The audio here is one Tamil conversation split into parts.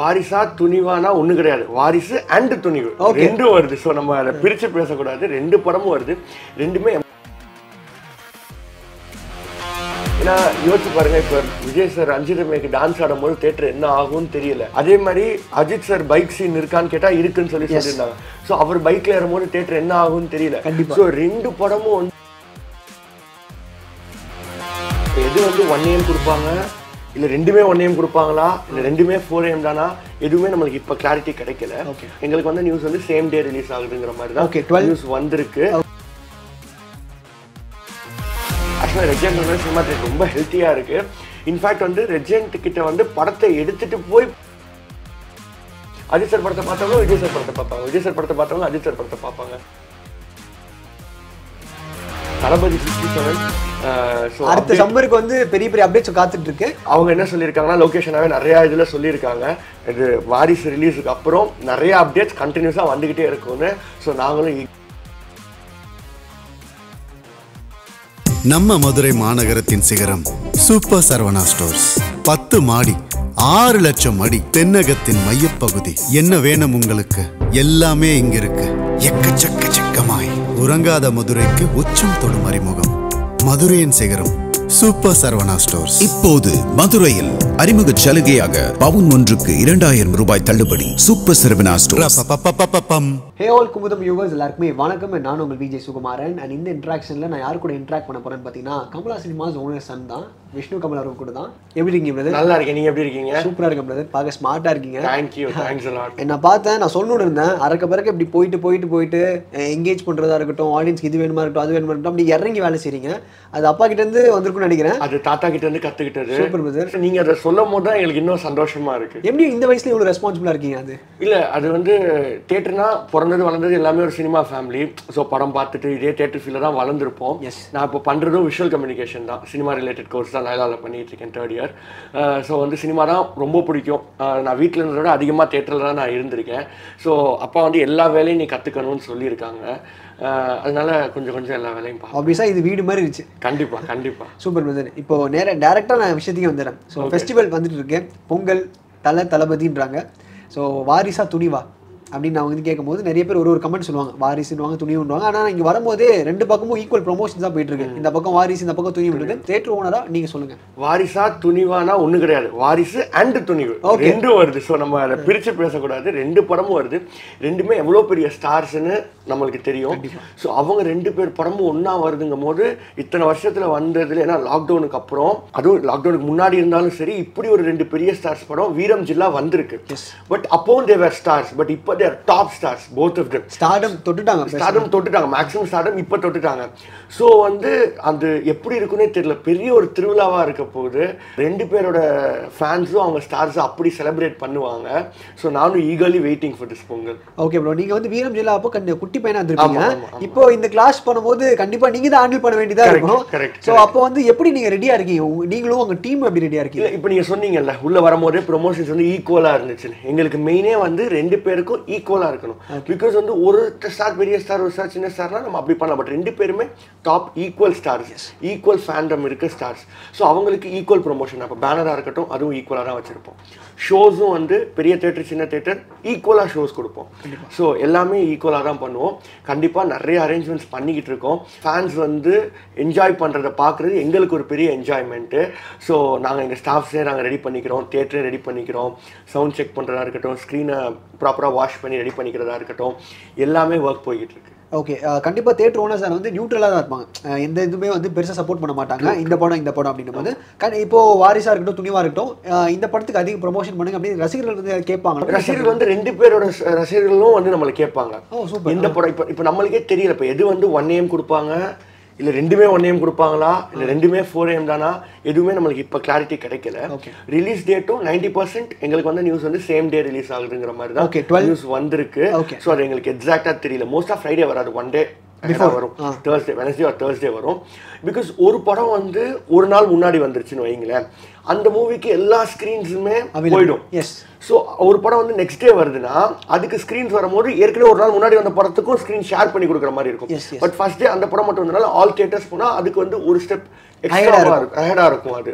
வாரிசா துணிவானா ஒண்ணு கிடையாது வாரிசு அண்ட் துணிவு Okay. ரெண்டும் வருது ஸோ நம்ம அதை பிரிச்சு பேசக்கூடாது ரெண்டு படமும் வருது ரெண்டுமே ஏன்னா யோசிச்சு பாருங்க இப்போ விஜய் சார் அஞ்சிதமேக்கு டான்ஸ் ஆடும்போது தேட்டர் என்ன ஆகும்னு தெரியல அதே மாதிரி அஜித் சார் பைக் சீன் இருக்கான்னு கேட்டா இருக்குன்னு சொல்லி சொல்லியிருந்தாங்க ஸோ அவர் பைக்ல ஏறும்போது தேட்டர் என்ன ஆகும்னு தெரியல கண்டிப்பா. ஸோ ரெண்டு படமும் வந்து எது வந்து ஒன் ஏஎம் கொடுப்பாங்க இல்ல ரெண்டுமே ஒன் ஏஎம் கொடுப்பாங்களா இல்ல ரெண்டுமே ஃபோர் ஏஎம் தானா எதுவுமே நம்மளுக்கு இப்ப கிளாரிட்டி கிடைக்கல Okay. எங்களுக்கு வந்து நியூஸ் வந்து சேம் டே ரிலீஸ் ஆகுதுங்கிற மாதிரி தான் Okay, 12 நியூஸ் வந்திருக்கு ஆக்சுவலாக ரெஜென்ட் வந்து சினிமா தேட்டர் ரொம்ப ஹெல்த்தியா இருக்கு இன்ஃபேக்ட் வந்து ரெஜென்ட் கிட்ட வந்து படத்தை எடுத்துட்டு போய் அஜித் சார் படத்தை பார்த்தவங்க விஜய் சார் படத்தை பார்ப்பாங்க விஜய் சார் படத்தை பார்த்தவங்க அஜித் சார் படத்தை பார்ப்பாங்க தளபதி சிக்ஸ்டி செவன் அடுத்த சம்மருக்கு வந்து பெரிய பெரிய அப்டேட்ஸ் காத்துட்டு இருக்கு அவங்க என்ன சொல்லியிருக்காங்கன்னா லொகேஷனாகவே நிறைய இதில் சொல்லியிருக்காங்க இது வாரிசு ரிலீஸுக்கு அப்புறம் நிறைய அப்டேட்ஸ் கண்டினியூஸாக வந்துக்கிட்டே இருக்கும்னு ஸோ நாங்களும் eager- நம்ம மதுரை மாநகரத்தின் சிகரம் சூப்பர் சரவணா ஸ்டோர்ஸ் பத்து மாடி ஆறு லட்சம் அடி தென்னகத்தின் மையப்பகுதி என்ன வேணும் உங்களுக்கு எல்லாமே இங்க இருக்கு எக்கச்சக்க சிக்கமாய் உறங்காத மதுரைக்கு உச்சம் தொடும் அறிமுகம் மதுரையின் சிகரம் சூப்பர் சரவணா ஸ்டோர்ஸ் இப்போது மதுரையில் அறிமுக சலுகையாக பவுன் ஒன்றுக்கு இரண்டாயிரம் ரூபாய் தள்ளுபடி சூப்பர் சரவணா ஸ்டோர்ஸ் ரப்பப்பப்பப்பப்பம். ஹே ஆல் குமுதம் யூவர்ஸ் எல்லாருக்குமே வணக்கம் நான் உங்கள் விஜய் சுகுமாரன் அண்ட் இந்த இன்ட்ராக்ஷனில் நான் யார் கூட இன்ட்ராக்ட் பண்ண போறேன்னு பார்த்தீங்கன்னா கமலா சினிமாஸ் ஓனர் சன் தான் விஷ்ணு கமல் அவர் கூட தான் எப்படி இருக்கீங்க பிரதர் நல்லா இருக்கேன் நீங்க எப்படி இருக்கீங்க சூப்பராக இருக்க பிரதர் பார்க்க ஸ்மார்ட்டாக இருக்கீங்க தேங்க்யூ தேங்க்ஸ் லாட் நான் பார்த்தேன் நான் சொல்லணும்னு இருந்தேன் அறக்க பிறக்க இப்படி போயிட்டு போயிட்டு போயிட்டு எங்கேஜ் பண்ணுறதா இருக்கட்டும் ஆடியன்ஸ்க்கு இது வேணுமா இருக்கட்டும் அது வேணுமா இருக்கட்டும் அப்படி இறங்கி வேலை செய்றீங்க அது அப்பா கிட்ட இருந்து வந்திருக்கும்னு நினைக்கிறேன் அது தாத்தா கிட்ட இருந்து கத்துக்கிட்டது Super, brother. நீங்க அதை சொல்லும் போது தான் எங்களுக்கு இன்னும் சந்தோஷமா இருக்கு எப்படி இந்த வயசுல இவ்வளோ ரெஸ்பான்சிபிளாக இருக்கீங்க அது இல்ல அது வந்து தேட்டர்னா பிறந்தது வளர்ந்தது எல்லாமே ஒரு சினிமா ஃபேமிலி ஸோ படம் பார்த்துட்டு இதே தேட்டர் ஃபீல்ல தான் வளர்ந்துருப்போம் Yes. நான் இப்போ பண்றதும் விஷுவல் கம்யூனிகேஷன் தான் சினிமா ரிலேட்டட் கோர்ஸ் தான் நயலாவில் பண்ணிட்டு இருக்கேன் தேர்ட் இயர் ஸோ வந்து சினிமா தான் ரொம்ப பிடிக்கும் அஹ் நான் வீட்டில் இருந்ததை விட அதிகமாக தேட்டரில் தான் நான் இருந்திருக்கேன் ஸோ அப்பா வந்து எல்லா வேலையும் நீ கற்றுக்கணும்னு சொல்லியிருக்காங்க அஹ் அதனால கொஞ்சம் கொஞ்சம் எல்லா வேலையும் பா ஆப்வியஸாக இது வீடு மாதிரி இருந்துச்சு கண்டிப்பா கண்டிப்பா சூப்பர் பிரதர் இப்போ நேர டேரெக்டாக நான் விஷயத்துக்கு வந்துடுறேன் ஸோ ஃபெஸ்டிவல் வந்துட்டு இருக்கு பொங்கல் தலை தளபதின்றாங்க ஸோ வாரிசா துணிவா அப்படின்னு நான் வந்து கேட்கும்போது நிறைய பேர் ஒரு ஒரு கமெண்ட் சொல்லுவாங்க வாரிசுன்னுவாங்க துணிவுன்றாங்க ஆனால் இங்கே வரும்போதே ரெண்டு பக்கமும் ஈக்குவல் ப்ரொமோஷன்ஸ் தான் போயிட்டு இருக்கு இந்த பக்கம் வாரிசு இந்த பக்கம் துணிவு இருக்கு தேட்டர் ஓனரா நீங்கள் சொல்லுங்க வாரிசா துணிவானா ஒண்ணு கிடையாது வாரிசு அண்ட் துணிவு Okay. ரெண்டும் வருது ஸோ நம்ம அதை பிரிச்சு பேசக்கூடாது ரெண்டு படமும் வருது ரெண்டுமே எவ்வளோ பெரிய ஸ்டார்ஸ்னு நம்மளுக்கு தெரியும் ஸோ அவங்க ரெண்டு பேர் படமும் ஒண்ணா வருதுங்கும் போது இத்தனை வருஷத்துல வந்ததுல ஏன்னா லாக்டவுனுக்கு அப்புறம் அதுவும் லாக்டவுனுக்கு முன்னாடி இருந்தாலும் சரி இப்படி ஒரு ரெண்டு பெரிய ஸ்டார்ஸ் படம் வீரம் ஜில்லா வந்திருக்கு பட் அப்போ தேவர் ஸ்டார்ஸ் பட் இப்போ their top stars both of them stardom தொட்டுட்டாங்க ஸ்டார்டம் தொட்டுட்டாங்க மேக்ஸிமம் ஸ்டார்டம் இப்போ தொட்டுட்டாங்க ஸோ வந்து அது எப்படி இருக்குன்னே தெரியல பெரிய ஒரு திருவிழாவா இருக்க போகுது ரெண்டு பேரோட ஃபேன்ஸும் அவங்க ஸ்டார்ஸும் அப்படி செலிப்ரேட் பண்ணுவாங்க ஸோ நானும் eagerly waiting for this Pongal okay bro நீங்க வந்து வீரம் ஜெயிலா அப்போ கண்டி குட்டி பையனா இருந்திருப்பீங்க ஆமா, ஆமா, ஆமா. இப்போ இந்த கிளாஸ் பண்ணும்போது கண்டிப்பா நீங்க தான் ஹேண்டில் பண்ண வேண்டியதா Correct, இருக்கும் correct, ஸோ அப்போ வந்து எப்படி நீங்க ரெடியா இருக்கீங்க உங்க- நீங்களும் உங்க டீம் எப்படி ரெடியா இருக்கீங்க இல்லை இப்போ நீங்கள் சொன்னீங்கல்ல உள்ள வரும்போதே ப்ரொமோஷன்ஸ் வந்து ஈக்குவலாக இருந்துச்சு எங்களுக்கு மெயினே வந்து ரெண்டு பேருக்கும் ஈக்குவலாக இருக்கணும் பிகாஸ் வந்து ஒரு ஸ்டார் பெரிய ஸ்டார் ஒரு ஸ்டார் சின்ன ஸ்டார்னா நம்ம அப்படி பண்ணலாம் பட் ரெண்டு பேருமே top equal stars equal fandom இருக்க ஸ்டார்ஸ் ஸோ அவங்களுக்கு ஈக்குவல் ப்ரொமோஷன் அப்போ பேனராக இருக்கட்டும் அதுவும் ஈக்குவலாக தான் வச்சுருப்போம் ஷோஸும் வந்து பெரிய தேட்டர் சின்ன தேட்டர் ஈக்குவலாக ஷோஸ் கொடுப்போம் ஸோ எல்லாமே ஈக்குவலாக தான் பண்ணுவோம் கண்டிப்பாக நிறைய அரேஞ்ச்மெண்ட்ஸ் பண்ணிக்கிட்டு இருக்கோம் ஃபேன்ஸ் வந்து என்ஜாய் பண்ணுறத பார்க்குறது எங்களுக்கு ஒரு பெரிய என்ஜாய்மெண்ட்டு ஸோ நாங்கள் எங்கள் ஸ்டாஃப்ஸே நாங்கள் ரெடி பண்ணிக்கிறோம் தேட்டரே ரெடி பண்ணிக்கிறோம் சவுண்ட் செக் பண்ணுறதா இருக்கட்டும் ஸ்க்ரீனை ப்ராப்பராக வாஷ் பண்ணி ரெடி பண்ணிக்கிறதா இருக்கட்டும் எல்லாமே ஒர்க் போய்கிட்டு இருக்கு ஓகே கண்டிப்பா தேட்டர் ஓனர்ஸ் வந்து நியூட்ரலா தான் இருப்பாங்க அஹ் எந்த இதுவுமே வந்து பெருசா சப்போர்ட் பண்ண மாட்டாங்க இந்த படம் இந்த படம் அப்படின்னும் போது கண்- இப்போ வாரிசா இருக்கட்டும் துணிவா இருக்கட்டும் அஹ் இந்த படத்துக்கு அதிக ப்ரொமோஷன் பண்ணுங்க அப்படின்னு ரசிகர்கள் வந்து கேட்பாங்க ரசிகர்கள் வந்து ரெண்டு பேரோட ச- ரசிகர்களும் வந்து நம்மளை கேட்பாங்க ஓ, super. இந்த படம் இப்போ இப்போ நம்மளுக்கே தெரியல இப்போ எது வந்து ஒன் ஏஎம் கொடுப்பாங்க இல்ல ரெண்டுமே ஒன் ஏஎம் கொடுப்பாங்களா இல்ல ரெண்டுமே ஃபோர் ஏஎம் தானா எதுவுமே நம்மளுக்கு இப்போ கிளாரிட்டி கிடைக்கல Okay. ரிலீஸ் டேட்டும் நைன்டி பர்சன்ட் எங்களுக்கு வந்து நியூஸ் வந்து சேம் டே ரிலீஸ் ஆகுதுங்கிற மாதிரி Okay, தான் 12 நியூஸ் வந்திருக்கு Okay. ஸோ அது எங்களுக்கு எக்ஸாக்டா தெரியல மோஸ்ட் ஆஃப் ஃப்ரைடே வராது ஒன் டே வரும் தேர்ஸ்டே வெனஸ்டே ஆர் தேர்ஸ்டே வரும் பிகாஸ் ஒரு படம் வந்து ஒரு நாள் முன்னாடி வந்துருச்சுன்னு வைங்களேன் அந்த மூவிக்கு எல்லா ஸ்க்ரீன்ஸுமே போயிடும் எஸ் ஸோ ஒரு படம் வந்து நெக்ஸ்ட் டே வருதுன்னா அதுக்கு ஸ்க்ரீன்ஸ் வரும்போது ஏற்கனவே ஒரு நாள் முன்னாடி வந்த படத்துக்கும் ஸ்க்ரீன் ஷேர் பண்ணி கொடுக்குற மாதிரி இருக்கும் Yes, yes. But first day அந்த படம் மட்டும் வந்தனால ஆல் தியேட்டர்ஸ் போனால் அதுக்கு வந்து ஒரு ஸ்டெப் Ahead-ஆ எக்ஸ்ட்ராவாக இருக்கும் அஹெடாக இருக்கும் அது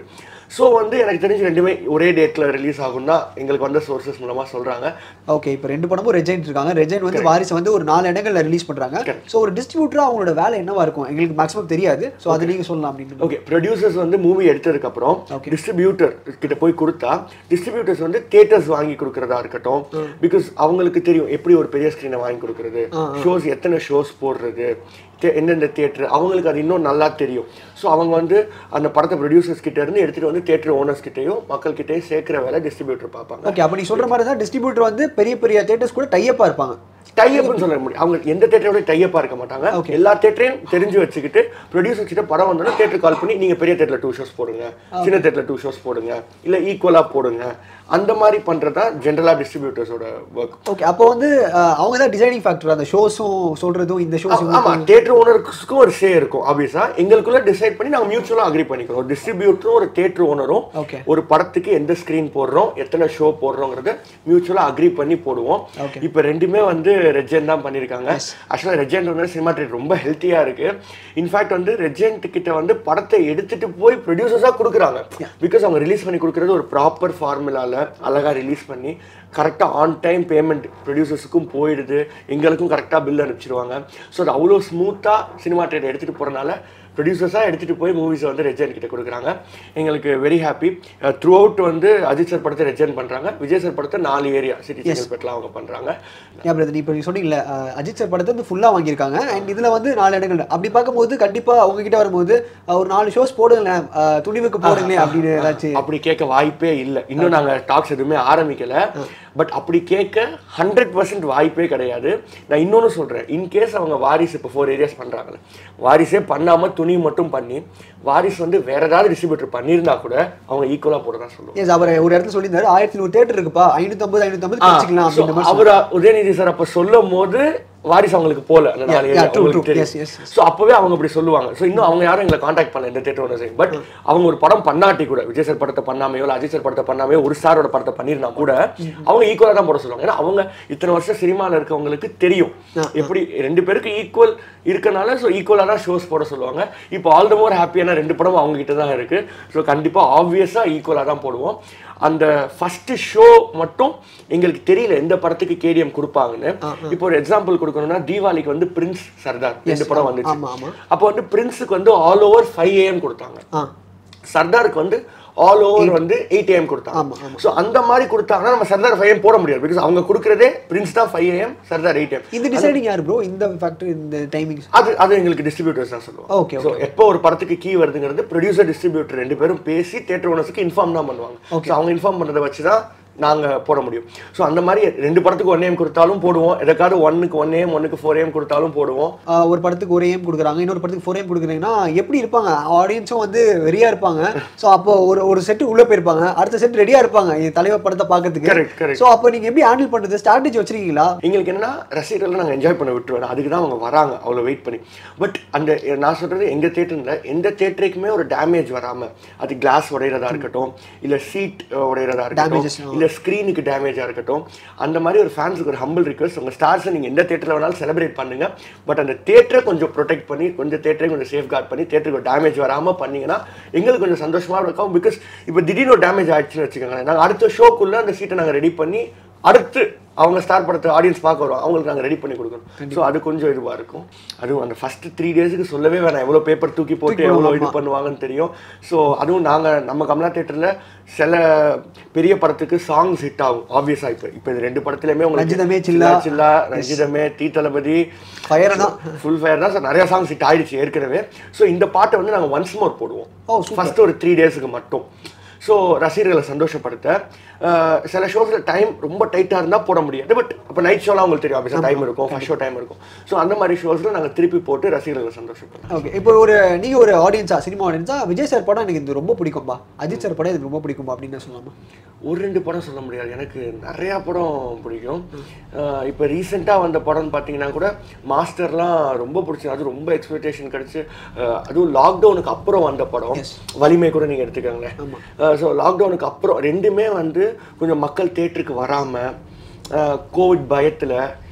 ஸோ வந்து எனக்கு தெரிஞ்சு ரெண்டுமே ஒரே டேட்ல ரிலீஸ் ஆகும் தான் எங்களுக்கு வந்த சோர்சஸ் மூலமா சொல்றாங்க ஓகே இப்போ ரெண்டு படமும் ரெஜைன் இருக்காங்க ரெஜைன் வந்து வாரிசு வந்து ஒரு நாலு இடங்கள்ல ரிலீஸ் பண்றாங்க ஸோ ஒரு டிஸ்ட்ரிபியூட்டரா அவங்களோட வேலை என்னவா இருக்கும் எங்களுக்கு மேக்ஸிமம் தெரியாது ஸோ அது நீங்க சொல்லலாம் அப்படின்னு ஓகே ப்ரொடியூசர்ஸ் வந்து மூவி எடுத்ததுக்கு அப்புறம் Okay. டிஸ்ட்ரிபியூட்டர் கிட்ட போய் கொடுத்தா டிஸ்ட்ரிபியூட்டர்ஸ் வந்து தியேட்டர்ஸ் வாங்கி கொடுக்கறதா இருக்கட்டும் பிகாஸ் அவங்களுக்கு தெரியும் எப்படி ஒரு பெரிய ஸ்க்ரீனை வாங்கி கொடுக்கறது ஷோஸ் எத்தனை ஷோஸ் போடுறது தே- எந்தெந்த தியேட்டர் அவங்களுக்கு அது இன்னும் நல்லா தெரியும் ஸோ அவங்க வந்து அந்த படத்தை ப்ரொடியூசர்ஸ் கிட்ட இருந்து எடுத்துட்டு வந்து தியேட்டர் ஓனர்ஸ் கிட்டயும் மக்கள் கிட்டயும் சேர்க்கிற வேலை டிஸ்ட்ரிபியூட்டர் பார்ப்பாங்க ஓகே அப்போ நீ சொல்ற மாதிரி தான் டிஸ்ட்ரிபியூட்டர் வந்து பெரிய பெரிய தேட்டர்ஸ் கூட டைப்பா இருப்பாங்க டைப்னு சொல்ல முடியும் அவங்க எந்த தேட்டரோட டைப்பா இருக்க மாட்டாங்க Okay. எல்லா தேட்டரையும் தெரிஞ்சு வச்சுக்கிட்டு ப்ரொடியூசர் கிட்ட படம் வந்தோன்னா தேட்டர் கால் பண்ணி நீங்க பெரிய தேட்டர்ல டூ ஷோஸ் போடுங்க சின்ன தேட்டர்ல டூ ஷோஸ் போடுங்க இல்ல ஈக்குவலா போடுங்க அந்த மாதிரி பண்றதா ஜென்ரலா டிஸ்ட்ரிபியூட்டர்ஸோட ஒர்க் ஓகே அப்போ வந்து அஹ், அவங்க தான் டிசைனிங் ஃபேக்டர் அந்த ஷோஸும் சொல்றதும் இந்த ஷோஸ் ஆமா தேட்டர் ஓனருக்கும் ஒரு ஷே இருக்கும் ஆப்வியஸா எங்களுக்குள்ள டிசைட் பண்ணி நாங்க மியூச்சுவலா அக்ரி பண்ணிக்கிறோம் டிஸ்ட்ரிபியூட்டரும் ஒரு தேட்டர் ஓனரும் Okay. ஒரு படத்துக்கு எந்த ஸ்கிரீன் போடுறோம் எத்தனை ஷோ போடுறோங்கிறத மியூச்சுவலா அக்ரி பண்ணி போடுவோம் Okay. இப்போ ரெண்டுமே வந்து ரெஜென்ட் தான் பண்ணியிருக்காங்க ஆக்சுவலாக ரெஜென்ட் வந்து சினிமா ட்ரேட் ரொம்ப ஹெல்த்தியாக இருக்கு இன்ஃபேக்ட் வந்து ரெஜென்ட் கிட்ட வந்து படத்தை எடுத்துட்டு போய் ப்ரொடியூசர்ஸாக கொடுக்குறாங்க பிகாஸ் அவங்க ரிலீஸ் பண்ணி கொடுக்குறது ஒரு ப்ராப்பர் ஃபார்முலாவில் அழகாக ரிலீஸ் பண்ணி கரெக்டாக ஆன் டைம் பேமெண்ட் ப்ரொடியூசர்ஸுக்கும் போயிடுது எங்களுக்கும் கரெக்டாக பில் அனுப்பிச்சிருவாங்க ஸோ அது அவ்வளோ ஸ்மூத்தாக சினிமா ட்ரேட் எடுத்துகிட்டு போகிறனால ப்ரொடியூசர்ஸாக எடுத்துகிட்டு போய் மூவிஸை வந்து ரெஜென்ட் கிட்ட கொடுக்குறாங்க எங்களுக்கு வெரி ஹாப்பி த்ரூ அவுட் வந்து அஜித் சார் படத்தை ரெஜென்ட் பண்ணுறாங்க விஜய் சார் படத்தை நாலு ஏரியா சிட்டி செங்கல்பேட்டில் அவங்க பண்ணுறாங்க ஏன் பிரதர் இப்போ நீ சொன்னீங்கல்ல அஹ், அஜித் சார் படத்தை வந்து ஃபுல்லாக வாங்கியிருக்காங்க அண்ட் இதில் வந்து நாலு இடங்கள் அப்படி பார்க்கும்போது கண்டிப்பாக அவங்க கிட்ட வரும்போது அஹ், ஒரு நாலு ஷோஸ் போடுங்களேன் அஹ், துணிவுக்கு போடுங்களேன் அப்படின்னு ஏதாச்சும் அப்படி கேட்க வாய்ப்பே இல்லை இன்னும் நாங்க டாக்ஸ் எதுவுமே ஆரம்பிக்கல பட் அப்படி கேட்க ஹண்ட்ரட் பர்சன்ட் வாய்ப்பே கிடையாது நான் இன்னொன்னு சொல்றேன் இன்கேஸ் அவங்க வாரிசு இப்போ ஃபோர் ஏரியாஸ் பண்றாங்கல்ல வாரிசே பண்ணாம துணி மட்டும் பண்ணி வாரிசு வந்து வேற ஏதாவது டிஸ்ட்ரிபியூட்டர் பண்ணியிருந்தா கூட அவங்க ஈக்குவலா போட தான் சொல்லுவாங்க எஸ் அவர் ஒரு இடத்துல சொல்லியிருந்தாரு ஆயிரத்தி நூறு தேட்டர் இருக்குப்பா ஐநூற்றம்பது ஐநூற்றம்பது வச்சுக்கலாம் So, அப்படின்ற மாதிரி அவரு உதயநிதி சார் அப்ப சொல்லும் போது வாரிசு அவங்களுக்கு போல அந்த நாலு Yeah, area yeah, true, அவங்களுக்கு true. தெரியும். Yes, yes, So, அப்பவே அவங்க அப்படி சொல்லுவாங்க ஸோ இன்னும் அவங்க யாரும் எங்களை காண்டாக்ட் பண்ணல இந்த தேட்டர் ஒன்று பட் அவங்க ஒரு படம் பண்ணாட்டி கூட விஜய் சார் படத்தை பண்ணாமையோ இல்லை அஜித் சார் படத்தை பண்ணாமையோ ஒரு ஸ்டாரோட படத்தை பண்ணியிருந்தா கூட அவங்க ஈக்குவலாக தான் போட சொல்லுவாங்க ஏன்னா அவங்க இத்தனை வருஷம் சினிமாவில் இருக்கவங்களுக்கு தெரியும் எப்படி ரெண்டு பேருக்கு ஈக்குவல் இருக்கனால ஸோ ஈக்குவலாக தான் ஷோஸ் போட சொல்லுவாங்க இப்போ ஆல் த மோர் ஹாப்பியான ரெண்டு படமும் அவங்க கிட்ட தான் இருக்கு ஸோ கண்டிப்பாக ஆப்வியஸாக ஈக்குவலாக தான் போடுவோம் அந்த ஃபர்ஸ்ட் ஷோ மட்டும் எங்களுக்கு தெரியல எந்த படத்துக்கு கேடிஎம் கொடுப்பாங்கன்னு இப்போ ஒரு எக்ஸாம்பிள் கொடுக்கணும்னா தீபாவளிக்கு வந்து பிரின்ஸ் சர்தார் ரெண்டு படம் வந்துச்சு ஆமா, ஆமா. அப்போ வந்து பிரின்ஸுக்கு வந்து ஆல் ஓவர் ஃபைவ் ஏஎம் கொடுத்தாங்க ஆ சர்தாருக்கு வந்து ஆல் ஓவர் வந்து எயிட் ஏஎம் ஆமா, கொடுத்தாங்க ஸோ அந்த மாதிரி கொடுத்தாங்கன்னா நம்ம சர்தார் ஃபைவ் ஏஎம் போட முடியாது பிகாஸ் அவங்க கொடுக்குறதே பிரின்ஸ் தான் five AM Sardar eight AM இந்த டிசைடிங் யார் ப்ரோ இந்த ஃபேக்டர் இந்த டைமிங் அது அது எங்களுக்கு டிஸ்ட்ரிபியூட்டர்ஸ் தான் சொல்லுவாங்க Okay, ஸோ எப்போ ஒரு படத்துக்கு கீ வருதுங்கிறது ப்ரொடியூசர் டிஸ்ட்ரிபியூட்டர் ரெண்டு பேரும் பேசி தேட்டர் ஓனர்ஸ்க்கு இன்ஃபார்ம் தான் பண்ணுவாங்க ஸோ அவங்க இன்ஃபார்ம் பண்ணுறதை வச்சு தான் நாங்க போட முடியும் ஸோ அந்த மாதிரி ரெண்டு படத்துக்கு ஒன் ஏம் கொடுத்தாலும் போடுவோம் எதுக்காவது ஒன்னுக்கு ஒன் ஏம் ஒன்னுக்கு ஃபோர் ஏம் கொடுத்தாலும் போடுவோம் ஒரு படத்துக்கு ஒரு ஏம் கொடுக்குறாங்க இன்னொரு படத்துக்கு ஃபோர் ஏம் கொடுக்குறீங்கன்னா எப்படி இருப்பாங்க ஆடியன்ஸும் வந்து ரெடியா இருப்பாங்க ஸோ அப்போ ஒரு ஒரு செட்டு உள்ள போயிருப்பாங்க அடுத்த செட் ரெடியா இருப்பாங்க இது தலைவர் படத்தை Correct, பார்க்கறதுக்கு correct. ஸோ அப்போ நீங்க எப்படி ஹேண்டில் பண்றது ஸ்ட்ராட்டஜி வச்சிருக்கீங்களா எங்களுக்கு என்னன்னா ரசிகர்கள் நாங்கள் என்ஜாய் பண்ண விட்டுருவேன் அதுக்கு தான் அவங்க வராங்க அவ்வளோ வெயிட் பண்ணி பட் அந்த நான் சொல்றது எங்க தேட்டரில் எந்த தேட்டருக்குமே ஒரு டேமேஜ் வராம அது கிளாஸ் உடையிறதா இருக்கட்டும் இல்ல சீட் உடையிறதா Damages, இருக்கட்டும் இல்ல ஸ்க்ரீனுக்கு டேமேஜா இருக்கட்டும் அந்த மாதிரி ஒரு ஃபேன்ஸுக்கு ஒரு ஹம்பிள் ரிக்வஸ்ட் உங்க ஸ்டார்ஸை நீங்க எந்த தேட்டரில் வேணாலும் செலிப்ரேட் பண்ணுங்க பட் அந்த தேட்டரை கொஞ்சம் ப்ரொடெக்ட் பண்ணி கொஞ்சம் தேட்டரை கொஞ்சம் சேஃப் கார்ட் பண்ணி தேட்டருக்கு டேமேஜ் வராம பண்ணீங்கன்னா எங்களுக்கு கொஞ்சம் சந்தோஷமா இருக்கும் பிகாஸ் இப்போ திடீர்னு ஒரு டேமேஜ் ஆயிடுச்சுன்னு வச்சுக்கோங்களேன் நாங்கள் அடுத்த ஷோக்குள்ள அந்த சீட்டை நாங்கள் ரெடி பண்ணி அடுத்து அவங்க ஸ்டார் படத்தை ஆடியன்ஸ் பார்க்க வரும் அவங்களுக்கு நாங்கள் ரெடி பண்ணி கொடுக்கணும் ஸோ அது கொஞ்சம் இதுவாக இருக்கும் அதுவும் அந்த ஃபர்ஸ்ட் த்ரீ டேஸுக்கு சொல்லவே வேணாம் எவ்வளோ பேப்பர் தூக்கி போட்டு எவ்வளோ இது பண்ணுவாங்கன்னு தெரியும் ஸோ அதுவும் நாங்கள் நம்ம கமலா தேட்டரில் சில பெரிய படத்துக்கு சாங்ஸ் ஹிட் ஆகும் ஆப்வியஸாக இப்போ இப்போ இது ரெண்டு படத்துலையுமே ரஞ்சிதமே உங்களுக்கு சில்லா. சில்லா ரஞ்சிதமே தீ தளபதி Fire தான். ஃபுல் ஃபயர் தான் ஸோ நிறைய சாங்ஸ் ஹிட் ஆயிடுச்சு ஏற்கனவே ஸோ இந்த பாட்டை வந்து நாங்கள் ஒன்ஸ் மோர் போடுவோம் ஓ, super. ஃபர்ஸ்ட் ஒரு த்ரீ டேஸுக்கு மட்டும் ஸோ ரசிகர்களை சந்தோஷப்படுத்த அஹ், சில ஷோஸில் டைம் ரொம்ப டைட்டாக இருந்தால் போட முடியாது பட் அப்போ நைட் ஷோலாம் உங்களுக்கு தெரியும் ஆஃபீஸாக டைம் இருக்கும் ஃபர்ஸ்ட் ஷோ டைம் இருக்கும் ஸோ அந்த மாதிரி ஷோஸில் நாங்கள் திருப்பி போட்டு ரசிகர்களை சந்தோஷப்படுத்தோம் ஓகே இப்போ ஒரு நீங்க ஒரு ஆடியன்ஸா சினிமா ஆடியன்ஸா விஜய் சார் படம் எனக்கு இது ரொம்ப பிடிக்கும்பா அஜித் சார் படம் எனக்கு ரொம்ப பிடிக்கும்பா அப்படின்னு சொல்லலாமா ஒரு ரெண்டு படம் சொல்ல முடியாது எனக்கு நிறையா படம் பிடிக்கும் அஹ் இப்போ ரீசெண்டாக வந்த படம்னு பார்த்தீங்கன்னா கூட மாஸ்டர்லாம் ரொம்ப பிடிச்சது அது ரொம்ப எக்ஸ்பெக்டேஷன் கிடச்சி அதுவும் லாக்டவுனுக்கு அப்புறம் வந்த படம் வலிமை கூட நீங்கள் எடுத்துக்கோங்களேன் ஸோ லாக்டவுனுக்கு அப்புறம் ரெண்டுமே வந்து கொஞ்சம் மக்கள் தேட்டருக்கு வராமல் கோவிட் பயத்தில்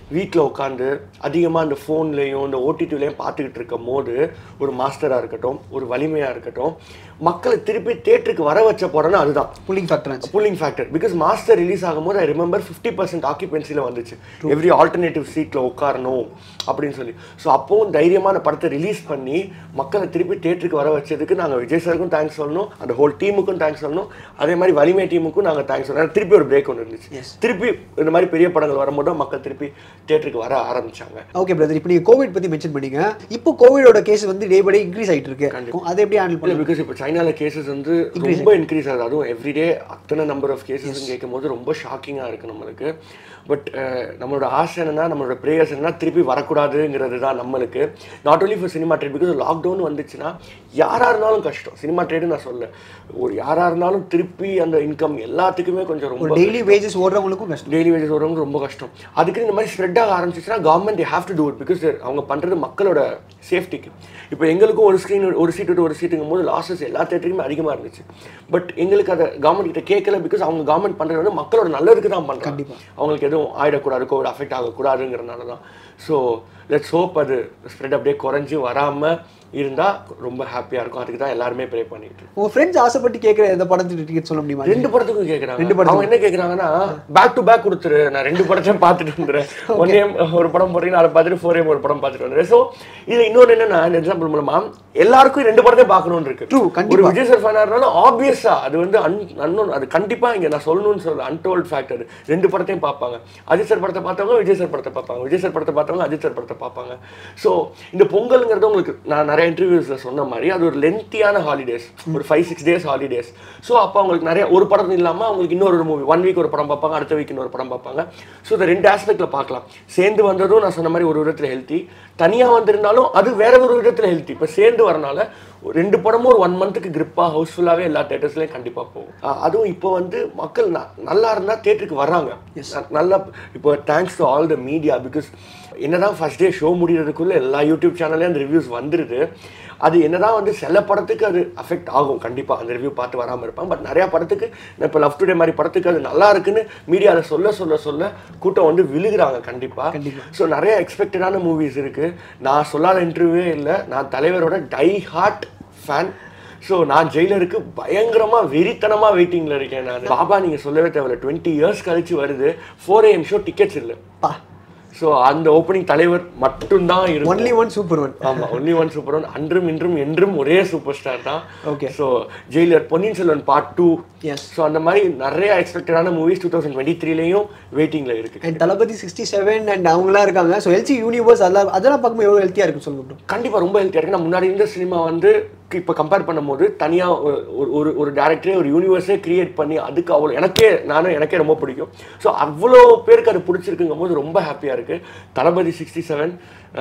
வீட்டில் உட்காந்து அதிகமாக இந்த ஃபோன்லேயும் இந்த ஓடிடிலையும் பார்த்துக்கிட்டு இருக்கும் போது ஒரு மாஸ்டராக இருக்கட்டும் ஒரு வலிமையாக இருக்கட்டும் மக்களை திருப்பி தேட்டருக்கு வர வச்ச படம்னா அதுதான் புல்லிங் ஃபேக்டர் இருந்துச்சு pulling factor because Master release ஆகும்போது ஐ ரிமெம்பர் ஃபிஃப்டி பர்சன்ட் ஆக்கியபென்சியில் வந்துச்சு எவ்ரி ஆல்டர்னேட்டிவ் சீட்டில் உட்காரணும் அப்படின்னு சொல்லி ஸோ அப்போவும் தைரியமான படத்தை ரிலீஸ் பண்ணி மக்களை திருப்பி தேட்டருக்கு வர வச்சதுக்கு நாங்கள் விஜய் சாருக்கும் தேங்க்ஸ் சொல்லணும் அந்த ஹோல் டீமுக்கும் தேங்க்ஸ் சொல்லணும் அதே மாதிரி வலிமை டீமுக்கும் நாங்கள் தேங்க்ஸ் சொல்லணும் திருப்பி ஒரு பிரேக் ஒன்று இருந்துச்சு திருப்பி இந்த மாதிரி பெரிய படங்கள் வரும்போது மக்கள் திருப்பி தேட்டருக்கு வர ஆரம்பிச்சாங்க ஓகே பிரதர் இப்போ நீங்க கோவிட் பத்தி மென்ஷன் பண்ணீங்க இப்போ கோவிடோட கேஸ் வந்து டே பை டே இன்க்ரீஸ் ஆயிட்டு இருக்கு அதை எப்படி ஹேண்டில் இல்லை பண்ணுங்க பிகாஸ் இப்போ சைனால கேசஸ் வந்து ரொம்ப இன்க்ரீஸ் ஆகுது அதுவும் எவ்ரிடே அத்தனை நம்பர் ஆஃப் கேசஸ் கேட்கும் போது ரொம்ப ஷாக்கிங்காக இருக்குது நம்மளுக்கு பட் நம்மளோட ஆசை என்னன்னா நம்மளோட ப்ரேயர்ஸ் என்னன்னா திருப்பி வரக்கூடாதுங்கிறது தான் நம்மளுக்கு not only for cinema trade because lockdown வந்துச்சுன்னா யாராக இருந்தாலும் கஷ்டம் சினிமா ட்ரேடு நான் சொல்ல ஒரு யாராக இருந்தாலும் திருப்பி அந்த இன்கம் எல்லாத்துக்குமே கொஞ்சம் ஒரு ரொம்ப டெய்லி வேஜஸ் ஓடுறவங்களுக்கும் கஷ்டம் டெய்லி வேஜஸ் வரவங்க ரொம்ப கஷ்டம் அதுக்கு இந்த மாதிரி ஸ்ப்ரெட் ஆக ஆரம்பிச்சிச்சுன்னா government have to do it because அவங்க பண்ணுறது மக்களோட சேஃப்டிக்கு இப்போ எங்களுக்கும் ஒரு ஸ்க்ரீன் ஒரு சீட் விட்டு ஒரு சீட்டுங்கும் போது லாஸஸ் எல்லா தேட்டருக்குமே அதிகமாக இருந்துச்சு பட் எங்களுக்கு அதை கவர்மெண்ட் கிட்ட கேட்கல பிகாஸ் அவங்க கவர்மெண்ட் பண்ணுறது வந்து மக்களோட நல்லதுக்கு தான் பண்ணுறாங்க அவங்களுக்கு எதுவும் ஆயிடக்கூடாது கோவிட் அஃபெக்ட் ஆகக்கூடாதுங்கிறனால தான் ஸோ லெட்ஸ் ஹோப் அது ஸ்ப்ரெட் அப்படியே குறைஞ்சி வராமல் இருந்தால் ரொம்ப ஹாப்பியாக இருக்கும் அதுக்கு தான் எல்லாருமே ப்ரே பண்ணிட்டு இருக்கோம். உங்க ஃப்ரெண்ட்ஸ் ஆசைப்பட்டு கேட்குற எந்த படத்துக்கு டிக்கெட் சொல்ல முடியுமா ரெண்டு படத்துக்கும் கேக்குறாங்க ரெண்டு படத்துக்கும். அவங்க என்ன கேக்குறாங்கன்னா பேக் டு பேக் கொடுத்துரு நான் ரெண்டு படத்தையும் பார்த்துட்டு வந்துடுறேன் ஒன் ஏம் ஒரு படம் போறீங்கன்னா அதை பார்த்துட்டு ஃபோர் ஏம் ஒரு படம் பார்த்துட்டு வந்துடுறேன் ஸோ இதுல இன்னொன்று என்னன்னா இந்த எக்ஸாம்பிள் மூலமா எல்லாருக்கும் ரெண்டு படத்தையும் பார்க்கணும்னு இருக்கு True, கண்டிப்பா. ஒரு விஜய் சார் ஃபேனாக இருந்தாலும் ஆப்வியஸா அது வந்து அன் அன்னோன் அது கண்டிப்பா இங்க நான் சொல்லணும்னு சொல்ல அன்டோல்ட் ஃபேக்ட் அது ரெண்டு படத்தையும் பார்ப்பாங்க அஜித் சார் படத்தை பார்த்தவங்க விஜய் சார் படத்தை பார்ப்பாங்க விஜய் சார் படத்தை பார்த்தவங்க அஜித் சார் படத்தை பார்ப்பாங்க ஸோ இந்த பொங்கல்ங்கிறது உங்களுக்கு நான் நிறைய இன்டர்வியூஸ்ல சொன்ன மாதிரி அது ஒரு லென்த்தியான ஹாலிடேஸ் ஒரு five six days holidays so அப்போ அவங்களுக்கு நிறைய ஒரு படம் இல்லாமல் அவங்களுக்கு இன்னொரு மூவி ஒன் வீக் ஒரு படம் பார்ப்பாங்க அடுத்த வீக் இன்னொரு படம் பார்ப்பாங்க ஸோ இந்த ரெண்டு ஆஸ்பெக்டில் பார்க்கலாம் சேர்ந்து வந்ததும் நான் சொன்ன மாதிரி ஒரு விதத்தில் ஹெல்த்தி தனியாக வந்திருந்தாலும் அது வேற ஒரு விதத்தில் ஹெல்த்தி இப்போ சேர்ந்து வரனால ஒரு ரெண்டு படமும் ஒரு ஒன் மந்த்துக்கு கிரிப்பாக ஹவுஸ்ஃபுல்லாகவே எல்லா தேட்டர்ஸ்லையும் கண்டிப்பாக போகும் அஹ் அதுவும் இப்போ வந்து மக்கள் ந- நல்லா இருந்தால் தேட்டருக்கு வர்றாங்க ந- நல்லா இப்போ thanks to all the media because என்னதான் ஃபர்ஸ்ட் டே ஷோ முடியறதுக்குள்ள எல்லா யூடியூப் சேனல்லையும் அந்த ரிவ்யூஸ் வந்துருது அது என்னதான் வந்து சில படத்துக்கு அது அஃபெக்ட் ஆகும் கண்டிப்பாக அந்த ரிவ்யூ பார்த்து வராமல் இருப்பாங்க பட் நிறையா படத்துக்கு இப்போ லவ் டுடே மாதிரி படத்துக்கு அது நல்லா இருக்குன்னு மீடியா அதை சொல்ல சொல்ல சொல்ல கூட்டம் வந்து விழுகுறாங்க கண்டிப்பாக கண்டிப்பா. ஸோ நிறைய எக்ஸ்பெக்டடான மூவிஸ் இருக்கு நான் சொல்லாத இன்டர்வியூவே இல்லை நான் தலைவரோட டை ஹார்ட் ஃபேன் ஸோ நான் ஜெயிலருக்கு பயங்கரமா வெறித்தனமா வெயிட்டிங்ல இருக்கேன் நான் பாபா நீங்க சொல்லவே தேவையில்ல டுவெண்ட்டி இயர்ஸ் கழிச்சு வருது ஃபோர் ஏஎம் ஷோ டிக்கெட்ஸ் இல்லை பா ஸோ அந்த ஓப்பனிங் தலைவர் மட்டும்தான் இருக்கும் ஒன்லி ஒன் சூப்பர் ஒன் ஆமா ஒன்லி ஒன் சூப்பர் ஒன் அன்றும் இன்றும் என்றும் ஒரே சூப்பர் ஸ்டார் தான் Okay. So Jailer Ponniyin Selvan part two Yes. So அந்த மாதிரி நிறைய எக்ஸ்பெக்டடான மூவிஸ் டூ தௌசண்ட் டுவெண்ட்டி த்ரீலையும் வெயிட்டிங்ல இருக்கு and Thalapathy sixty seven and அவங்களாம் இருக்காங்க ஸோ எல்சி யூனிவர்ஸ் அதெல்லாம் அதெல்லாம் பார்க்கும்போது எவ்வளோ ஹெல்த்தியாக இருக்கும் சொல்லுங்க bro. கண்டிப்பா ரொம்ப ஹெல்த்தியாக இருக்கு நான் முன்னாடி இருந்த சினிமா வந்து இப்போ கம்பேர் பண்ணும்போது தனியா ஒரு- ஒரு ஒரு ஒரு டேரக்டரே ஒரு யூனிவர்ஸே கிரியேட் பண்ணி அதுக்கு அவ்வளோ எனக்கே நானும் எனக்கே ரொம்ப பிடிக்கும் ஸோ அவ்வளோ பேருக்கு அது பிடிச்சிருக்குங்கும் போது ரொம்ப ஹாப்பியா இருக்கு தளபதி சிக்ஸ்டி செவன்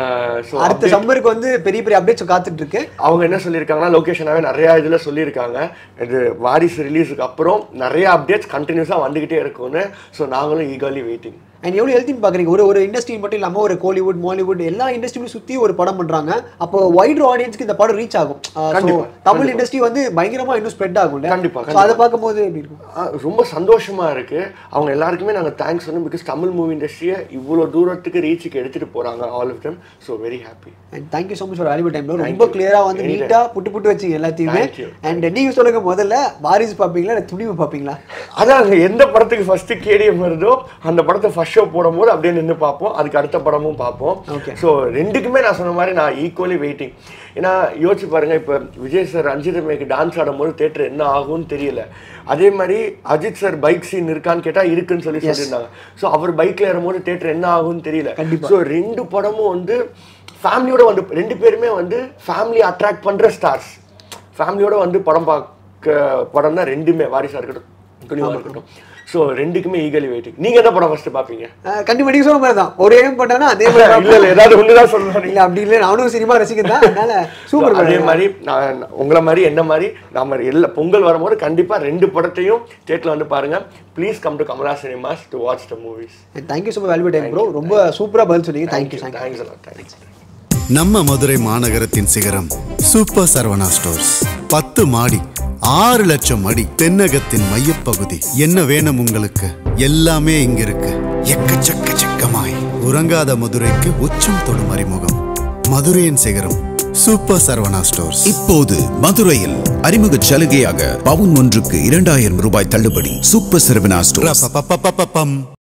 ஸோ அடுத்த சம்மருக்கு வந்து பெரிய பெரிய அப்டேட்ஸ் காத்துட்டு இருக்கு அவங்க என்ன சொல்லியிருக்காங்கன்னா லொகேஷனாகவே நிறைய இதில் சொல்லியிருக்காங்க இது வாரிசு ரிலீஸுக்கு அப்புறம் நிறைய அப்டேட்ஸ் கண்டினியூஸாக வந்துக்கிட்டே இருக்கும்னு ஸோ நாங்களும் ஈகர்லி வெயிட்டிங் அண்ட் எவ்வளோ ஹெல்த்தின்னு பார்க்குறீங்க ஒரு ஒரு இண்டஸ்ட்ரி மட்டும் இல்லாமல் ஒரு கோலிவுட் மாலிவுட் எல்லா இண்டஸ்ட்ரியும் சுற்றி ஒரு படம் பண்ணுறாங்க அப்போ வைடர் ஆடியன்ஸ்க்கு இந்த படம் ரீச் ஆகும் Uh, so, கண்டிப்பா, தமிழ் இண்டஸ்ட்ரி வந்து பயங்கரமா இன்னும் ஸ்ப்ரெட் ஆகும் கண்டிப்பா, ஸோ அதை பார்க்கும்போது எப்படி இருக்கும் ஆ, ரொம்ப சந்தோஷமா இருக்கு அவங்க எல்லாருக்குமே நாங்கள் தேங்க்ஸ் சொல்லணும் பிகாஸ் தமிழ் மூவி இண்டஸ்ட்ரியை இவ்வளோ தூரத்துக்கு ரீச்சுக்கு எடுத்துட்டு போறாங்க all of them so very happy and thank you so much for valuable டைம்ல ரொம்ப கிளியரா வந்து Anytime. நீட்டா புட்டு புட்டு வச்சீங்க எல்லாத்தையுமே Thank you. அண்ட் நீங்க சொல்லுங்க முதல்ல வாரிசு பார்ப்பீங்களா இல்லை துணிவு பார்ப்பீங்களா அதான் எந்த படத்துக்கு ஃபர்ஸ்ட் கேடிஎம் வருதோ அந்த படத்தை ஃபர்ஸ்ட் ஷோ போடும்போது அப்படியே நின்று பார்ப்போம் அதுக்கு அடுத்த படமும் பார்ப்போம் Okay. ஸோ ரெண்டுக்குமே நான் சொன்ன மாதிரி நான் ஈக்குவலி வெயிட்டிங் ஏன்னா யோசிச்சு பாருங்க இப்போ விஜய் சார் ரஞ்சித் மேக்கு டான்ஸ் ஆடும்போது தேட்டர் என்ன ஆகும்னு தெரியல அதே மாதிரி அஜித் சார் பைக் சீன் இருக்கான்னு கேட்டா இருக்குன்னு சொல்லி சொல்லியிருந்தாங்க ஸோ அவர் பைக்ல ஏறும்போது தேட்டர் என்ன ஆகும்னு தெரியல கண்டிப்பா. ஸோ ரெண்டு படமும் வந்து ஃபேமிலியோட வந்து ரெண்டு பேருமே வந்து ஃபேமிலி அட்ராக்ட் பண்ற ஸ்டார்ஸ் ஃபேமிலியோட வந்து படம் பார்க்க படம் தான் ரெண்டுமே வாரிசா இருக்கட்டும் துணிவா இருக்கட்டும் ஸோ ரெண்டுக்குமே ஈகலி வெயிட்டிங் நீங்க என்ன படம் ஃபர்ஸ்ட் பார்ப்பீங்க அஹ் கண்டிப்பா நீங்க சொல்ற மாதிரி தான் ஒரு ஏம் பண்ணானா அதே மாதிரி இல்ல பார்ப்போம். இல்ல ஏதாவது ஒண்ணுதான் சொல்றேன் இல்ல அப்படி இல்லை நானும் சினிமா ரசிகன் தான் அதனால சூப்பர் அதே மாதிரி நான் உங்களை மாதிரி என்ன மாதிரி நம்ம எல்லா பொங்கல் வரும்போது கண்டிப்பா ரெண்டு படத்தையும் தேட்டர்ல வந்து பாருங்க please come to Kamala cinemas to watch the movies thank you so much valuable time bro ரொம்ப சூப்பரா பதில் சொன்னீங்க தேங்க்யூ தேங்க்யூ தேங்க்ஸ் தேங்க்ஸ் நம்ம மதுரை மாநகரத்தின் சிகரம் சூப்பர் சரவணா ஸ்டோர்ஸ் பத்து மாடி ஆறு லட்சம் அடி தென்னகத்தின் மையப்பகுதி என்ன வேணும் உங்களுக்கு எல்லாமே இங்க இருக்கு எக்கச்சக்க சிக்கமாய் உறங்காத மதுரைக்கு உச்சம் தொடும் அறிமுகம் மதுரையின் சிகரம் சூப்பர் சரவணா ஸ்டோர்ஸ் இப்போது மதுரையில் அறிமுக சலுகையாக பவுன் ஒன்றுக்கு இரண்டாயிரம் ரூபாய் தள்ளுபடி சூப்பர் சரவணா ஸ்டோர்ஸ் ரப்பப்பப்பப்பப்பம்.